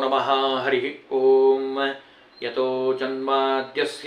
नमः हरिः ॐ यतो जन्माद्यस्य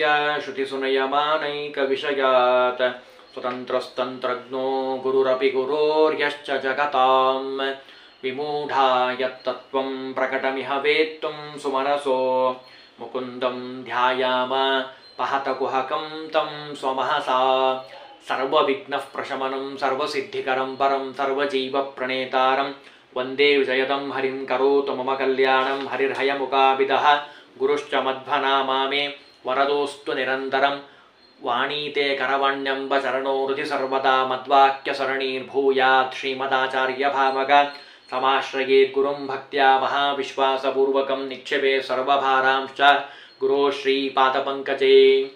श्रुतिसुनयमानैकविषयात् स्वतन्त्रस्तन्त्रज्ञो गुरुरपि गुरोर्यश्च जगतां विमूढा यत्तत्त्वं प्रकटमिह वेत्तुं सुमनसो मुकुन्दं ध्यायाम पहतकुहकं तं स्वमहसा सर्वविघ्नः प्रशमनं सर्वसिद्धिकरं परं सर्वजीवप्रणेतारं वन्दे विजयदं हरिं करोतु मम कल्याणं हरिर्हयमुकाभिदः गुरुश्च मध्वनामा मे वरदोऽस्तु निरन्तरं वाणीते करवण्यम्ब चरणो हृदि सर्वदा मद्वाक्यसरणीर्भूयात् श्रीमदाचार्यभावग समाश्रयेत् गुरुं भक्त्या महाविश्वासपूर्वकं निक्षेपे सर्वभारांश्च ಗುರು ಶ್ರೀಪಾದಪಂಕಜೇ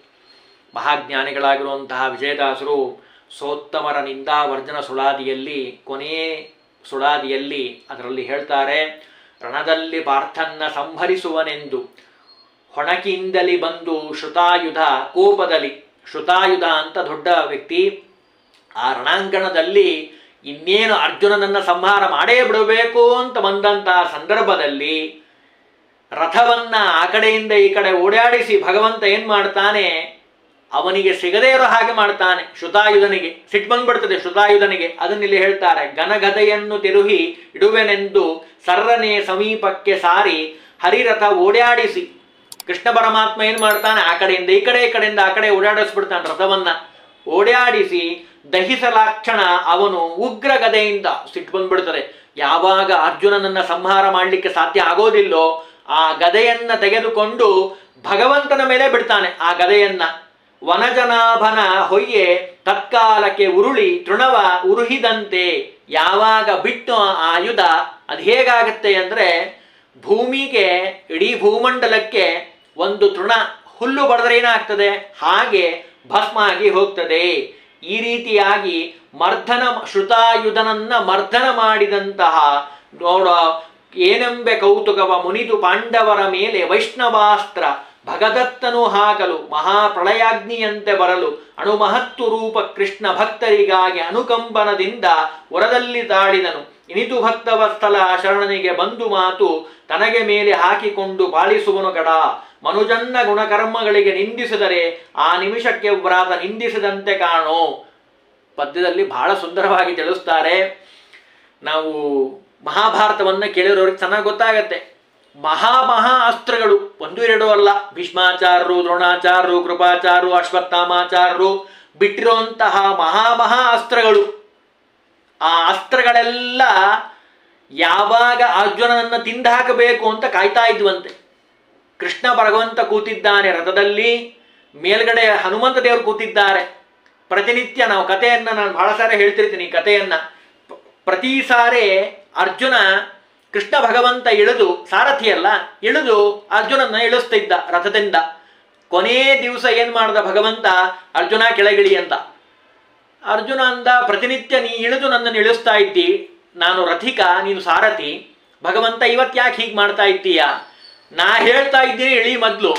ಮಹಾಜ್ಞಾನಿಗಳಾಗಿರುವಂತಹ ವಿಜಯದಾಸರು ಸೋತ್ತಮರ ನಿಂದಾವರ್ಜನ ಸುಳಾದಿಯಲ್ಲಿ ಕೊನೆಯೇ ಸುಳಾದಿಯಲ್ಲಿ ಅದರಲ್ಲಿ ಹೇಳ್ತಾರೆ ರಣದಲ್ಲಿ ಪಾರ್ಥನ್ನ ಸಂಹರಿಸುವನೆಂದು ಹೊಣಕಿಯಿಂದಲಿ ಬಂದು ಶ್ರುತಾಯುಧ ಕೋಪದಲ್ಲಿ ಶ್ರುತಾಯುಧ ಅಂತ ದೊಡ್ಡ ವ್ಯಕ್ತಿ ಆ ರಣಾಂಗಣದಲ್ಲಿ ಇನ್ನೇನು ಅರ್ಜುನನನ್ನ ಸಂಹಾರ ಮಾಡೇ ಬಿಡಬೇಕು ಅಂತ ಬಂದಂತಹ ಸಂದರ್ಭದಲ್ಲಿ ರಥವನ್ನ ಆ ಕಡೆಯಿಂದ ಈ ಕಡೆ ಓಡಾಡಿಸಿ ಭಗವಂತ ಏನ್ ಮಾಡ್ತಾನೆ ಅವನಿಗೆ ಸಿಗದೇ ಇರೋ ಹಾಗೆ ಮಾಡ್ತಾನೆ ಶ್ರುತಾಯುಧನಿಗೆ ಸಿಟ್ಟು ಬಂದ್ಬಿಡ್ತದೆ ಶ್ರುತಾಯುಧನಿಗೆ ಅದನ್ನಿಲ್ಲಿ ಹೇಳ್ತಾರೆ ಘನಗದೆಯನ್ನು ತಿರುಹಿ ಇಡುವೆನೆಂದು ಸರ್ರನೆ ಸಮೀಪಕ್ಕೆ ಸಾರಿ ಹರಿರಥ ಓಡಾಡಿಸಿ ಕೃಷ್ಣ ಪರಮಾತ್ಮ ಏನ್ ಮಾಡ್ತಾನೆ ಆ ಕಡೆಯಿಂದ ಈ ಕಡೆ ಈ ಕಡೆಯಿಂದ ಆ ಕಡೆ ಓಡಾಡಿಸ್ಬಿಡ್ತಾನೆ ರಥವನ್ನ ಓಡಾಡಿಸಿ ದಹಿಸಲಾಕ್ಷಣ ಅವನು ಉಗ್ರ ಗದೆಯಿಂದ ಸಿಟ್ಟು ಬಂದ್ಬಿಡ್ತದೆ ಯಾವಾಗ ಅರ್ಜುನನನ್ನ ಸಂಹಾರ ಮಾಡಲಿಕ್ಕೆ ಸಾಧ್ಯ ಆಗೋದಿಲ್ಲೋ ಆ ಗದೆಯನ್ನ ತೆಗೆದುಕೊಂಡು ಭಗವಂತನ ಮೇಲೆ ಬಿಡ್ತಾನೆ ಆ ಗದೆಯನ್ನ ವನಜನಾಭನ ಹೊಯ್ಯೆ ತತ್ಕಾಲಕ್ಕೆ ಉರುಳಿ ತೃಣವ ಉರುಹಿದಂತೆ ಯಾವಾಗ ಬಿಟ್ಟು ಆ ಆಯುಧ ಅದು ಹೇಗಾಗತ್ತೆ ಅಂದ್ರೆ ಭೂಮಿಗೆ ಇಡೀ ಭೂಮಂಡಲಕ್ಕೆ ಒಂದು ತೃಣ ಹುಲ್ಲು ಬಡದ್ರೆ ಏನಾಗ್ತದೆ ಹಾಗೆ ಭಸ್ಮ ಆಗಿ ಹೋಗ್ತದೆ ಈ ರೀತಿಯಾಗಿ ಮರ್ಧನ ಶ್ರುತಾಯುಧನನ್ನ ಮರ್ಧನ ಮಾಡಿದಂತಹ ನೋಡ ಏನೆಂಬೆ ಕೌತುಕವ ಮುನಿದು ಪಾಂಡವರ ಮೇಲೆ ವೈಷ್ಣವಾಸ್ತ್ರ ಭಗದತ್ತನು ಹಾಕಲು ಮಹಾಪ್ರಳಯಾಗ್ನಿಯಂತೆ ಬರಲು ಅಣುಮಹತ್ತು ರೂಪ ಕೃಷ್ಣ ಭಕ್ತರಿಗಾಗಿ ಅನುಕಂಪನದಿಂದ ಹೊರದಲ್ಲಿ ತಾಳಿದನು ಇನಿತು ಭಕ್ತವಸ್ಥಲ ಶರಣನಿಗೆ ಬಂದು ಮಾತು ತನಗೆ ಮೇಲೆ ಹಾಕಿಕೊಂಡು ಪಾಲಿಸುವನು ಕಡ ಮನುಜನ್ನ ಗುಣಕರ್ಮಗಳಿಗೆ ನಿಂದಿಸಿದರೆ ಆ ನಿಮಿಷಕ್ಕೆ ವ್ರಾತ ನಿಂದಿಸಿದಂತೆ ಕಾಣೋ ಪದ್ಯದಲ್ಲಿ ಬಹಳ ಸುಂದರವಾಗಿ ತಿಳಿಸ್ತಾರೆ ನಾವು ಮಹಾಭಾರತವನ್ನ ಕೇಳಿರೋರಿಗೆ ಚೆನ್ನಾಗಿ ಗೊತ್ತಾಗತ್ತೆ ಮಹಾ ಮಹಾ ಅಸ್ತ್ರಗಳು ಒಂದು ಎರಡು ಅಲ್ಲ ಭೀಷ್ಮಾಚಾರ್ಯರು ದ್ರೋಣಾಚಾರ್ಯರು ಕೃಪಾಚಾರ್ಯರು ಅಶ್ವತ್ಥಾಮಾಚಾರ್ಯರು ಬಿಟ್ಟಿರುವಂತಹ ಮಹಾ ಮಹಾ ಅಸ್ತ್ರಗಳು ಆ ಅಸ್ತ್ರಗಳೆಲ್ಲ ಯಾವಾಗ ಅರ್ಜುನನನ್ನ ತಿಂದು ಹಾಕಬೇಕು ಅಂತ ಕಾಯ್ತಾ ಇದ್ವಂತೆ ಕೃಷ್ಣ ಭಗವಂತ ಕೂತಿದ್ದಾನೆ ರಥದಲ್ಲಿ ಮೇಲ್ಗಡೆ ಹನುಮಂತ ದೇವರು ಕೂತಿದ್ದಾರೆ ಪ್ರತಿನಿತ್ಯ ನಾವು ಕಥೆಯನ್ನ ನಾನು ಬಹಳ ಸಾರಿ ಹೇಳ್ತಿರ್ತೀನಿ ಈ ಕಥೆಯನ್ನ ಪ್ರತಿ ಸಾರಿ ಅರ್ಜುನ ಕೃಷ್ಣ ಭಗವಂತ ಇಳಿದು ಸಾರಥಿಯಲ್ಲ ಇಳಿದು ಅರ್ಜುನನ್ನ ಇಳಿಸ್ತಿದ್ದ ರಥದಿಂದ ಕೊನೇ ದಿವಸ ಏನ್ ಮಾಡ್ದ ಭಗವಂತ ಅರ್ಜುನ ಕೆಳಗಿಳಿ ಅಂತ ಅರ್ಜುನ ಅಂದ ಪ್ರತಿನಿತ್ಯ ನೀ ಇಳಿದು ನನ್ನನ್ನು ಇಳಿಸ್ತಾ ಇದ್ದಿ ನಾನು ರಥಿಕ ನೀನು ಸಾರಥಿ ಭಗವಂತ ಇವತ್ತು ಯಾಕೆ ಹೀಗೆ ಮಾಡ್ತಾ ಇದ್ದೀಯ ನಾ ಹೇಳ್ತಾ ಇದ್ದೀನಿ ಇಳಿ ಮೊದಲು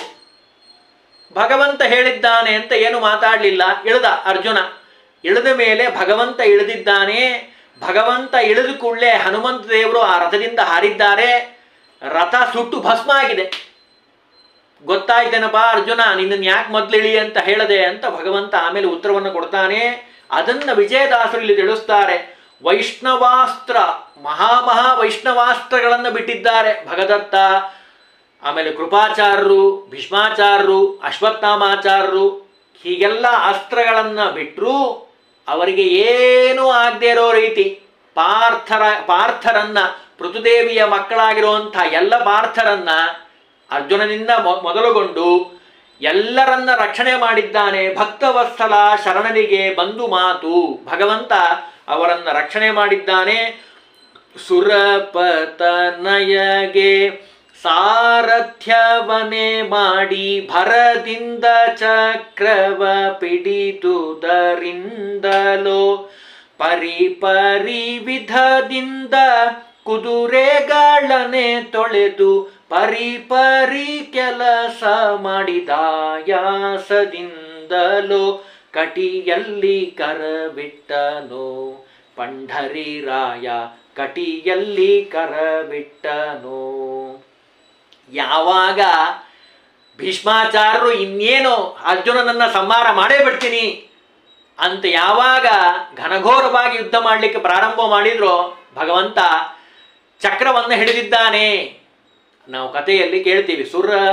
ಭಗವಂತ ಹೇಳಿದ್ದಾನೆ ಅಂತ ಏನು ಮಾತಾಡಲಿಲ್ಲ ಇಳಿದ ಅರ್ಜುನ ಇಳಿದ ಮೇಲೆ ಭಗವಂತ ಇಳಿದಿದ್ದಾನೆ ಭಗವಂತ ಇಳಿದು ಕೂಡಲೇ ಹನುಮಂತ ದೇವರು ಆ ರಥದಿಂದ ಹಾರಿದ್ದಾರೆ ರಥ ಸುಟ್ಟು ಭಸ್ಮ ಆಗಿದೆ ಗೊತ್ತಾಯ್ತೇನಪ್ಪ ಅರ್ಜುನ ನಿನ್ನನ್ನು ಯಾಕೆ ಮೊದಲು ಇಳಿ ಅಂತ ಹೇಳದೆ ಅಂತ ಭಗವಂತ ಆಮೇಲೆ ಉತ್ತರವನ್ನು ಕೊಡ್ತಾನೆ ಅದನ್ನ ವಿಜಯದಾಸರು ಇಲ್ಲಿ ತಿಳಿಸ್ತಾರೆ ವೈಷ್ಣವಾಸ್ತ್ರ ಮಹಾಮಹಾ ವೈಷ್ಣವಾಸ್ತ್ರಗಳನ್ನು ಬಿಟ್ಟಿದ್ದಾರೆ ಭಗದತ್ತ ಆಮೇಲೆ ಕೃಪಾಚಾರ್ಯರು ಭೀಷ್ಮಾಚಾರ್ಯರು ಅಶ್ವತ್ಥಾಮಾಚಾರ್ಯರು ಹೀಗೆಲ್ಲ ಅಸ್ತ್ರಗಳನ್ನು ಬಿಟ್ಟರು ಅವರಿಗೆ ಏನೂ ಆಗದೆ ಇರೋ ರೀತಿ ಪಾರ್ಥರ ಪಾರ್ಥರನ್ನ ಪೃಥುದೇವಿಯ ಮಕ್ಕಳಾಗಿರುವಂಥ ಎಲ್ಲ ಪಾರ್ಥರನ್ನ ಅರ್ಜುನನಿಂದ ಮೊದಲುಗೊಂಡು ಎಲ್ಲರನ್ನ ರಕ್ಷಣೆ ಮಾಡಿದ್ದಾನೆ ಭಕ್ತವತ್ಸಲ ಶರಣನಿಗೆ ಬಂದು ಮಾತು ಭಗವಂತ ಅವರನ್ನ ರಕ್ಷಣೆ ಮಾಡಿದ್ದಾನೆ ಸುರಪತನಯಗೆ ಸಾರಥ್ಯವನೆ ಮಾಡಿ ಭರದಿಂದ ಚಕ್ರವ ಪಿಡಿದುದರಿಂದಲೋ ಪರಿ ಪರಿ ವಿಧದಿಂದ ಕುದುರೆಗಳನೆ ತೊಳೆದು ಪರಿ ಪರಿ ಕೆಲಸ ಮಾಡಿದಾಯಾಸದಿಂದಲೋ ಕಟಿಯಲ್ಲಿ ಕರಬಿಟ್ಟನೋ ಪಂಢರಿರಾಯ ಕಟಿಯಲ್ಲಿ ಕರಬಿಟ್ಟನೋ ಯಾವಾಗ ಭೀಷ್ಮಾಚಾರ್ಯರು ಇನ್ನೇನು ಅರ್ಜುನನನ್ನ ಸಂಹಾರ ಮಾಡೇ ಬಿಡ್ತೀನಿ ಅಂತ ಯಾವಾಗ ಘನಘೋರವಾಗಿ ಯುದ್ಧ ಮಾಡಲಿಕ್ಕೆ ಪ್ರಾರಂಭ ಮಾಡಿದ್ರೋ ಭಗವಂತ ಚಕ್ರವನ್ನು ಹಿಡಿದಿದ್ದಾನೆ ನಾವು ಕಥೆಯಲ್ಲಿ ಕೇಳ್ತೀವಿ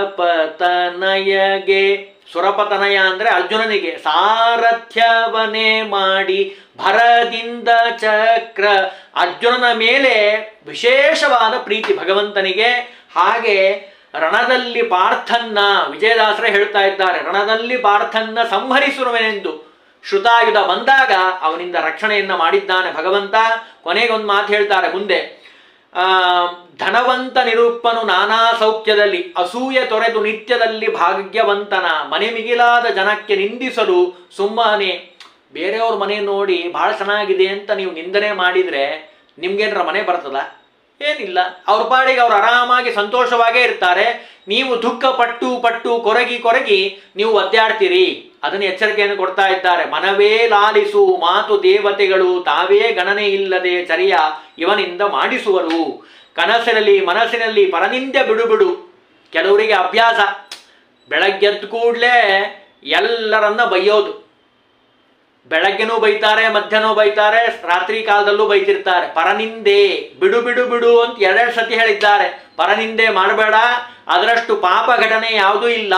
ಸುರಪತನಯಗೆ ಸುರಪತನಯ ಅಂದ್ರೆ ಅರ್ಜುನನಿಗೆ ಸಾರಥ್ಯವನೇ ಮಾಡಿ ಭರದಿಂದ ಚಕ್ರ ಅರ್ಜುನನ ಮೇಲೆ ವಿಶೇಷವಾದ ಪ್ರೀತಿ ಭಗವಂತನಿಗೆ ಹಾಗೆ ರಣದಲ್ಲಿ ಪಾರ್ಥನ್ನ ವಿಜಯದಾಸರ ಹೇಳ್ತಾ ಇದ್ದಾರೆ ರಣದಲ್ಲಿ ಪಾರ್ಥನ್ನ ಸಂಹರಿಸುರುವೆನೆಂದು ಶ್ರುತಾಯುಧ ಬಂದಾಗ ಅವನಿಂದ ರಕ್ಷಣೆಯನ್ನ ಮಾಡಿದ್ದಾನೆ ಭಗವಂತ ಕೊನೆಗೊಂದು ಮಾತು ಹೇಳ್ತಾರೆ ಮುಂದೆ ಆ ಧನವಂತ ನಿರೂಪನು ನಾನಾ ಸೌಖ್ಯದಲ್ಲಿ ಅಸೂಯೆ ತೊರೆದು ನಿತ್ಯದಲ್ಲಿ ಭಾಗ್ಯವಂತನ ಮನೆ ಮಿಗಿಲಾದ ಜನಕ್ಕೆ ನಿಂದಿಸಲು ಸುಮ್ಮನೆ ಬೇರೆಯವ್ರ ಮನೆ ನೋಡಿ ಬಹಳ ಚೆನ್ನಾಗಿದೆ ಅಂತ ನೀವು ನಿಂದನೆ ಮಾಡಿದ್ರೆ ನಿಮ್ಗೇನ್ರ ಮನೆ ಬರ್ತದ ಏನಿಲ್ಲ ಅವ್ರ ಪಾಡಿಗೆ ಅವ್ರು ಆರಾಮಾಗಿ ಸಂತೋಷವಾಗೇ ಇರ್ತಾರೆ ನೀವು ದುಃಖ ಪಟ್ಟು ಪಟ್ಟು ಕೊರಗಿ ಕೊರಗಿ ನೀವು ಒದ್ದಾಡ್ತೀರಿ ಅದನ್ನು ಎಚ್ಚರಿಕೆಯನ್ನು ಕೊಡ್ತಾ ಇದ್ದಾರೆ ಮನವೇ ಲಾಲಿಸು ಮಾತು ದೇವತೆಗಳು ತಾವೇ ಗಣನೆ ಇಲ್ಲದೆ ಚರಿಯ ಇವನಿಂದ ಮಾಡಿಸುವರು ಕನಸಿನಲ್ಲಿ ಮನಸ್ಸಿನಲ್ಲಿ ಪರನಿಂದೆ ಬಿಡು ಬಿಡು ಕೆಲವರಿಗೆ ಅಭ್ಯಾಸ ಬೆಳಗ್ಗೆದ್ದ ಕೂಡಲೇ ಎಲ್ಲರನ್ನ ಬೈಯೋದು ಬೆಳಗ್ಗೆನೂ ಬೈತಾರೆ ಮಧ್ಯಾಹ್ನ ಬೈತಾರೆ ರಾತ್ರಿ ಕಾಲದಲ್ಲೂ ಬೈತಿರ್ತಾರೆ ಪರನಿಂದೆ ಬಿಡು ಬಿಡು ಬಿಡು ಅಂತ ಎರಡೆರಡು ಸತಿ ಹೇಳಿದ್ದಾರೆ ಪರನಿಂದೆ ಮಾಡಬೇಡ ಅದರಷ್ಟು ಪಾಪ ಘಟನೆ ಯಾವುದೂ ಇಲ್ಲ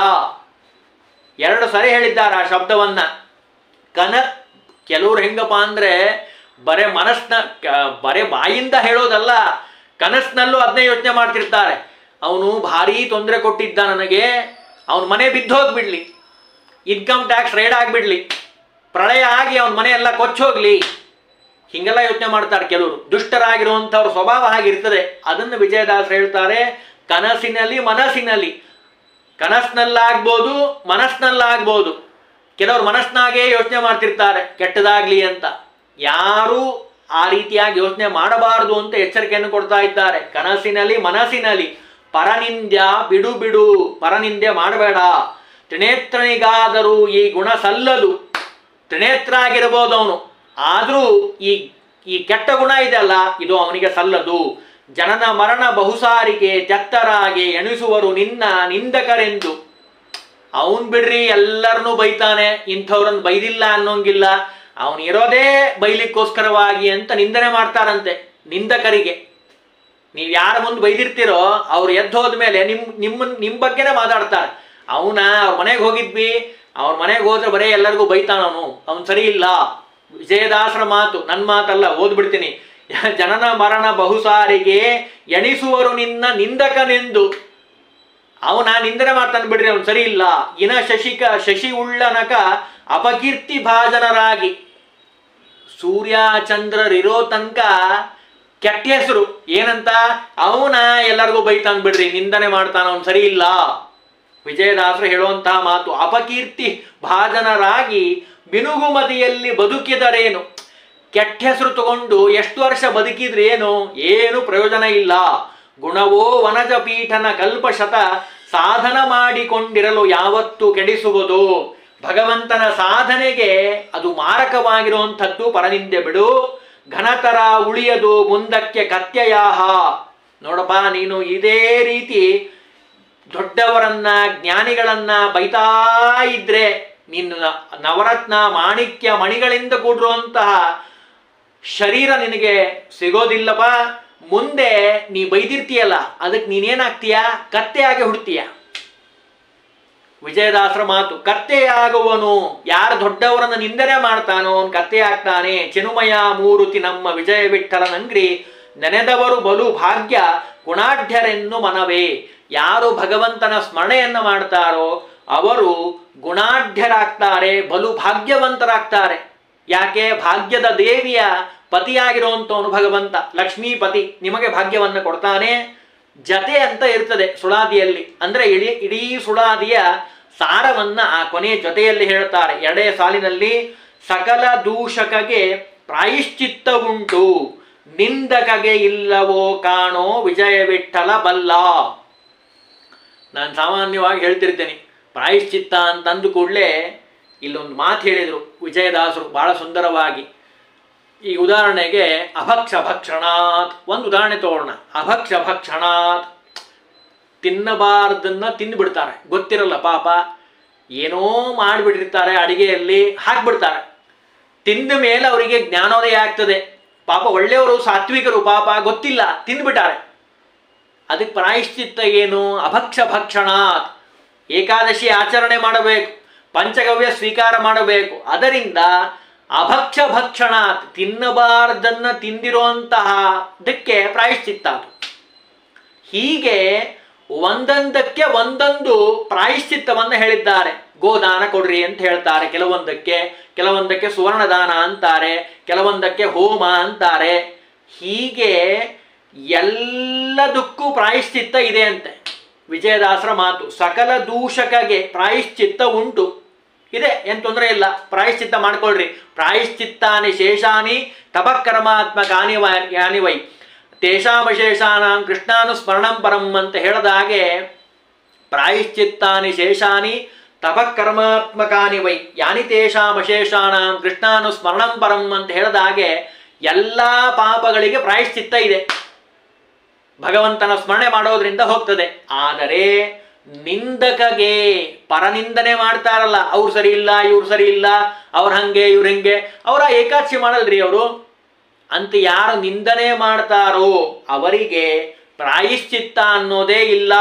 ಎರಡು ಸರಿ ಹೇಳಿದ್ದಾರೆ ಆ ಶಬ್ದವನ್ನ ಕನ ಕೆಲವ್ರು ಹೆಂಗಪ್ಪ ಅಂದ್ರೆ ಬರೇ ಮನಸ್ನ ಕ- ಬರೇ ಬಾಯಿಂದ ಹೇಳೋದಲ್ಲ ಕನಸಿನಲ್ಲೂ ಅದನ್ನೇ ಯೋಚನೆ ಮಾಡ್ತಿರ್ತಾರೆ ಅವನು ಭಾರಿ ತೊಂದರೆ ಕೊಟ್ಟಿದ್ದ ನನಗೆ ಅವನ ಮನೆ ಬಿದ್ದೋಗ್ಬಿಡ್ಲಿ ಇನ್ಕಮ್ ಟ್ಯಾಕ್ಸ್ ರೈಡ್ ಆಗಿಬಿಡ್ಲಿ ಪ್ರಳಯ ಆಗಿ ಅವನ ಮನೆ ಎಲ್ಲ ಕೊಚ್ಚೋಗ್ಲಿ ಹಿಂಗೆಲ್ಲ ಯೋಚನೆ ಮಾಡ್ತಾರೆ ಕೆಲವರು ದುಷ್ಟರಾಗಿರುವಂಥವ್ರ ಸ್ವಭಾವ ಹಾಗಿರ್ತದೆ ಅದನ್ನು ವಿಜಯದಾಸರು ಹೇಳ್ತಾರೆ ಕನಸಿನಲ್ಲಿ ಮನಸ್ಸಿನಲ್ಲಿ ಕನಸಿನಲ್ಲಾಗ್ಬೋದು ಮನಸ್ಸಿನಲ್ಲಾಗ್ಬೋದು ಕೆಲವರು ಮನಸ್ಸಿನಾಗೇ ಯೋಚನೆ ಮಾಡ್ತಿರ್ತಾರೆ ಕೆಟ್ಟದಾಗ್ಲಿ ಅಂತ ಯಾರೂ ಆ ರೀತಿಯಾಗಿ ಯೋಚನೆ ಮಾಡಬಾರದು ಅಂತ ಎಚ್ಚರಿಕೆಯನ್ನು ಕೊಡ್ತಾ ಇದ್ದಾರೆ ಕನಸಿನಲ್ಲಿ ಮನಸ್ಸಿನಲ್ಲಿ ಪರನಿಂದ್ಯ ಬಿಡು ಬಿಡು ಪರನಿಂದ್ಯ ಮಾಡಬೇಡ ತ್ರಿನೇತ್ರನಿಗಾದರೂ ಈ ಗುಣ ಸಲ್ಲದು ತ್ರಿನೇತ್ರ ಆಗಿರ್ಬೋದು ಅವನು ಆದರೂ ಈ ಈ ಕೆಟ್ಟ ಗುಣ ಇದೆಯಲ್ಲ ಇದು ಅವನಿಗೆ ಸಲ್ಲದು ಜನನ ಮರಣ ಬಹುಸಾರಿಗೆ ತೆತ್ತರಾಗೆ ಎಣಿಸುವರು ನಿನ್ನ ನಿಂದಕರೆಂದು ಅವನ್ ಬಿಡ್ರಿ ಎಲ್ಲರನ್ನೂ ಬೈತಾನೆ ಇಂಥವ್ರನ್ನ ಬೈದಿಲ್ಲ ಅನ್ನೋಂಗಿಲ್ಲ ಅವನು ಇರೋದೇ ಬೈಲಿಕ್ಕೋಸ್ಕರವಾಗಿ ಅಂತ ನಿಂದನೆ ಮಾಡ್ತಾರಂತೆ ನಿಂದಕರಿಗೆ ನೀವು ಯಾರ ಮುಂದೆ ಬೈದಿರ್ತೀರೋ ಅವ್ರು ಎದ್ದು ಹೋದ್ಮೇಲೆ ನಿಮ್ ನಿಮ್ಮ ನಿಮ್ಮ ಬಗ್ಗೆನೇ ಮಾತಾಡ್ತಾರೆ ಅವನ ಅವ್ರ ಮನೆಗೆ ಹೋಗಿದ್ವಿ ಅವ್ರ ಮನೆಗೆ ಹೋದ್ರೆ ಬರೀ ಎಲ್ಲರಿಗೂ ಬೈತಾನ ಅವನು ಅವ್ನು ಸರಿ ಇಲ್ಲ ವಿಜಯದಾಸರ ಮಾತು ನನ್ನ ಮಾತಲ್ಲ ಓದ್ಬಿಡ್ತೀನಿ ಜನನ ಮರಣ ಬಹುಸಾರಿಗೆ ಎಣಿಸುವರು ನಿನ್ನ ನಿಂದಕನೆಂದು ಅವನ ನಿಂದನೆ ಮಾಡ್ತಾನೆ ಬಿಡ್ರಿ ಅವ್ನು ಸರಿ ಇಲ್ಲ ಇನ ಶಶಿಕ ಶಶಿ ಉಳ್ಳನಕ ಅಪಕೀರ್ತಿ ಭಾಜನರಾಗಿ ಸೂರ್ಯ ಚಂದ್ರರಿರೋ ತನಕ ಕೆಟ್ಟ ಹೆಸರು ಏನಂತ ಅವನ ಎಲ್ಲರಿಗೂ ಬೈತಾನ್ ಬಿಡ್ರಿ ನಿಂದನೆ ಮಾಡ್ತಾನ ಅವ್ನು ಸರಿ ಇಲ್ಲ ವಿಜಯದಾಸರು ಹೇಳುವಂತಹ ಮಾತು ಅಪಕೀರ್ತಿ ಭಾಜನರಾಗಿ ಬಿನುಗುಮದಿಯಲ್ಲಿ ಬದುಕಿದರೇನು ಕೆಟ್ಟ ಹೆಸರು ತಗೊಂಡು ಎಷ್ಟು ವರ್ಷ ಬದುಕಿದ್ರೆ ಏನು ಏನು ಪ್ರಯೋಜನ ಇಲ್ಲ ಗುಣವೋ ವನಜ ಪೀಠನ ಕಲ್ಪಶತ ಸಾಧನ ಮಾಡಿಕೊಂಡಿರಲು ಯಾವತ್ತು ಕೆಡಿಸುವುದು ಭಗವಂತನ ಸಾಧನೆಗೆ ಅದು ಮಾರಕವಾಗಿರುವಂಥದ್ದು ಪರನಿಂದೆ ಬಿಡು ಘನತರ ಉಳಿಯದು ಮುಂದಕ್ಕೆ ಕತ್ಯಯಾಹ ನೋಡಪ್ಪ ನೀನು ಇದೇ ರೀತಿ ದೊಡ್ಡವರನ್ನ ಜ್ಞಾನಿಗಳನ್ನ ಬೈತಾ ಇದ್ರೆ ನಿನ್ನ ನವರತ್ನ ಮಾಣಿಕ್ಯ ಮಣಿಗಳಿಂದ ಕೂಡಿರುವಂತಹ ಶರೀರ ನಿನಗೆ ಸಿಗೋದಿಲ್ಲಪ್ಪ ಮುಂದೆ ನೀ ಬೈದಿರ್ತೀಯಲ್ಲ ಅದಕ್ಕೆ ನೀನೇನಾಗ್ತೀಯ ಕತ್ತೆಯಾಗಿ ಹುಡ್ತೀಯ ವಿಜಯದಾಸರ ಮಾತು ಕತ್ತೆಯಾಗುವನು ಯಾರು ದೊಡ್ಡವರನ್ನ ನಿಂದನೆ ಮಾಡ್ತಾನೋ ಅವನು ಕತ್ತೆ ಆಗ್ತಾನೆ ಚಿನುಮಯ ಮೂರುತಿ ನಮ್ಮ ವಿಜಯ ವಿಠಲನಂಗ್ರಿ ನೆನೆದವರು ಬಲು ಭಾಗ್ಯ ಗುಣಾಢ್ಯರೆನ್ನು ಮನವೇ ಯಾರು ಭಗವಂತನ ಸ್ಮರಣೆಯನ್ನ ಮಾಡ್ತಾರೋ ಅವರು ಗುಣಾಢ್ಯರಾಗ್ತಾರೆ ಬಲು ಭಾಗ್ಯವಂತರಾಗ್ತಾರೆ ಯಾಕೆ ಭಾಗ್ಯದ ದೇವಿಯ ಪತಿಯಾಗಿರುವಂಥವನು ಭಗವಂತ ಲಕ್ಷ್ಮೀಪತಿ ನಿಮಗೆ ಭಾಗ್ಯವನ್ನು ಕೊಡ್ತಾನೆ ಜತೆ ಅಂತ ಇರ್ತದೆ ಸುಳಾದಿಯಲ್ಲಿ ಅಂದ್ರೆ ಇಡೀ ಇಡೀ ಸುಳಾದಿಯ ಸಾರವನ್ನ ಆ ಕೊನೆಯ ಜೊತೆಯಲ್ಲಿ ಹೇಳ್ತಾರೆ ಎರಡೇ ಸಾಲಿನಲ್ಲಿ ಸಕಲ ದೂಷಕಗೆ ಪ್ರಾಯಶ್ಚಿತ್ತವುಂಟು ನಿಂದಕಗೆ ಇಲ್ಲವೋ ಕಾಣೋ ವಿಜಯ ವಿಠಲ ಬಲ್ಲ ನಾನು ಸಾಮಾನ್ಯವಾಗಿ ಹೇಳ್ತಿರ್ತೇನೆ ಪ್ರಾಯಶ್ಚಿತ್ತ ಅಂತಂದು ಕೂಡಲೇ ಇಲ್ಲೊಂದು ಮಾತು ಹೇಳಿದರು ವಿಜಯದಾಸರು ಬಹಳ ಸುಂದರವಾಗಿ ಈ ಉದಾಹರಣೆಗೆ ಅಭಕ್ಷ ಭಕ್ಷಣಾತ್ ಒಂದು ಉದಾಹರಣೆ ತಗೊಳ್ಳೋಣ ಅಭಕ್ಷ ಭಕ್ಷಣಾತ್ ತಿನ್ನಬಾರ್ದನ್ನ ತಿಂದುಬಿಡ್ತಾರೆ ಗೊತ್ತಿರಲ್ಲ ಪಾಪ ಏನೋ ಮಾಡಿಬಿಟ್ಟಿರ್ತಾರೆ ಅಡಿಗೆಯಲ್ಲಿ ಹಾಕ್ಬಿಡ್ತಾರೆ ತಿಂದ ಮೇಲೆ ಅವರಿಗೆ ಜ್ಞಾನೋದಯ ಆಗ್ತದೆ ಪಾಪ ಒಳ್ಳೆಯವರು ಸಾತ್ವಿಕರು ಪಾಪ ಗೊತ್ತಿಲ್ಲ ತಿಂದ್ಬಿಟ್ಟಾರೆ ಅದಕ್ಕೆ ಪ್ರಾಯಶ್ಚಿತ್ತ ಏನು ಅಭಕ್ಷ ಭಕ್ಷಣಾತ್ ಏಕಾದಶಿ ಆಚರಣೆ ಮಾಡಬೇಕು ಪಂಚಗವ್ಯ ಸ್ವೀಕಾರ ಮಾಡಬೇಕು ಅದರಿಂದ ಅಭಕ್ಷ ಭಕ್ಷಣಾತ್ ತಿನ್ನಬಾರ್ದನ್ನ ತಿಂದಿರುವಂತಹ ಅದಕ್ಕೆ ಪ್ರಾಯಶ್ಚಿತ್ತ ಅದು ಹೀಗೆ ಒಂದೊಂದಕ್ಕೆ ಒಂದೊಂದು ಪ್ರಾಯಶ್ಚಿತ್ತವನ್ನು ಹೇಳಿದ್ದಾರೆ ಗೋದಾನ ಕೊಡ್ರಿ ಅಂತ ಹೇಳ್ತಾರೆ ಕೆಲವೊಂದಕ್ಕೆ ಕೆಲವೊಂದಕ್ಕೆ ಸುವರ್ಣದಾನ ಅಂತಾರೆ ಕೆಲವೊಂದಕ್ಕೆ ಹೋಮ ಅಂತಾರೆ ಹೀಗೆ ಎಲ್ಲದಕ್ಕೂ ಪ್ರಾಯಶ್ಚಿತ್ತ ಇದೆ ಅಂತೆ ವಿಜಯದಾಸರ ಮಾತು ಸಕಲ ದೂಷಕಗೆ ಪ್ರಾಯಶ್ಚಿತ್ತ ಉಂಟು ಇದೆ ಏನು ತೊಂದರೆ ಇಲ್ಲ ಪ್ರಾಯಶ್ಚಿತ್ತ ಮಾಡ್ಕೊಳ್ರಿ ಪ್ರಾಯಶ್ಚಿತ್ತಾನಿ ಶೇಷಾನಿ ತಪಕರ್ಮಾತ್ಮಕಾನಿ ವ- ಯಾನಿ ವೈ ತೇಷಾಮಶೇಷಾನಾಂ ಕೃಷ್ಣಾನುಸ್ಮರಣಂ ಪರಂ ಅಂತ ಹೇಳಿದ ಹಾಗೆ ಪ್ರಾಯಶ್ಚಿತ್ತಾನಿ ಶೇಷಾನಿ ತಪಕರ್ಮಾತ್ಮಕಾನಿ ವೈ ಯಾನಿ ತೇಷಾಮಶೇಷಾನಾಂ ಕೃಷ್ಣಾನುಸ್ಮರಣಂ ಪರಂ ಅಂತ ಹೇಳಿದ ಹಾಗೆ ಎಲ್ಲ ಪಾಪಗಳಿಗೆ ಪ್ರಾಯಶ್ಚಿತ್ತ ಇದೆ ಭಗವಂತನ ಸ್ಮರಣೆ ಮಾಡೋದ್ರಿಂದ ಹೋಗ್ತದೆ ಆದರೆ ನಿಂದಕಗೆ ಪರನಿಂದನೆ ಮಾಡ್ತಾರಲ್ಲ ಅವ್ರು ಸರಿ ಇಲ್ಲ ಇವ್ರು ಸರಿ ಇಲ್ಲ ಅವ್ರ ಹಂಗೆ ಇವ್ರ ಹಂಗೆ ಅವರ ಏಕಾದಶಿ ಮಾಡಲ್ರಿ ಅವರು ಅಂತ ಯಾರು ನಿಂದನೆ ಮಾಡ್ತಾರೋ ಅವರಿಗೆ ಪ್ರಾಯಶ್ಚಿತ್ತ ಅನ್ನೋದೇ ಇಲ್ಲ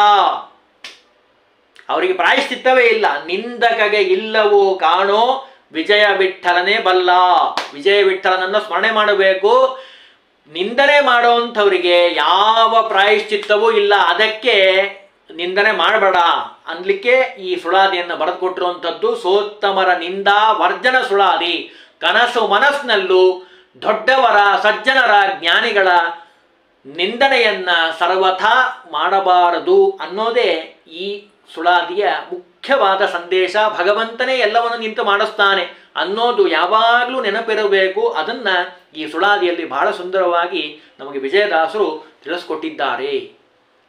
ಅವರಿಗೆ ಪ್ರಾಯಶ್ಚಿತ್ತವೇ ಇಲ್ಲ ನಿಂದಕಗೆ ಇಲ್ಲವೋ ಕಾಣೋ ವಿಜಯ ವಿಠಲನೇ ಬಲ್ಲ ವಿಜಯ ವಿಠಲನನ್ನ ಸ್ಮರಣೆ ಮಾಡಬೇಕು ನಿಂದನೆ ಮಾಡೋಂಥವರಿಗೆ ಯಾವ ಪ್ರಾಯಶ್ಚಿತ್ತವೂ ಇಲ್ಲ ಅದಕ್ಕೆ ನಿಂದನೆ ಮಾಡಬೇಡ ಅನ್ಲಿಕ್ಕೆ ಈ ಸುಳಾದಿಯನ್ನು ಬರೆದುಕೊಟ್ಟಿರುವಂಥದ್ದು ಸೋತ್ತಮರ ನಿಂದ ವರ್ಜನ ಸುಳಾದಿ ಕನಸು ಮನಸ್ಸಿನಲ್ಲೂ ದೊಡ್ಡವರ ಸಜ್ಜನರ ಜ್ಞಾನಿಗಳ ನಿಂದನೆಯನ್ನ ಸರ್ವಥಾ ಮಾಡಬಾರದು ಅನ್ನೋದೇ ಈ ಸುಳಾದಿಯ ಮುಖ್ಯವಾದ ಸಂದೇಶ ಭಗವಂತನೇ ಎಲ್ಲವನ್ನು ನಿಂತು ಮಾಡಿಸ್ತಾನೆ ಅನ್ನೋದು ಯಾವಾಗಲೂ ನೆನಪಿರಬೇಕು ಅದನ್ನ ಈ ಸುಳಾದಿಯಲ್ಲಿ ಬಹಳ ಸುಂದರವಾಗಿ ನಮಗೆ ವಿಜಯದಾಸರು ತಿಳಿಸ್ಕೊಟ್ಟಿದ್ದಾರೆ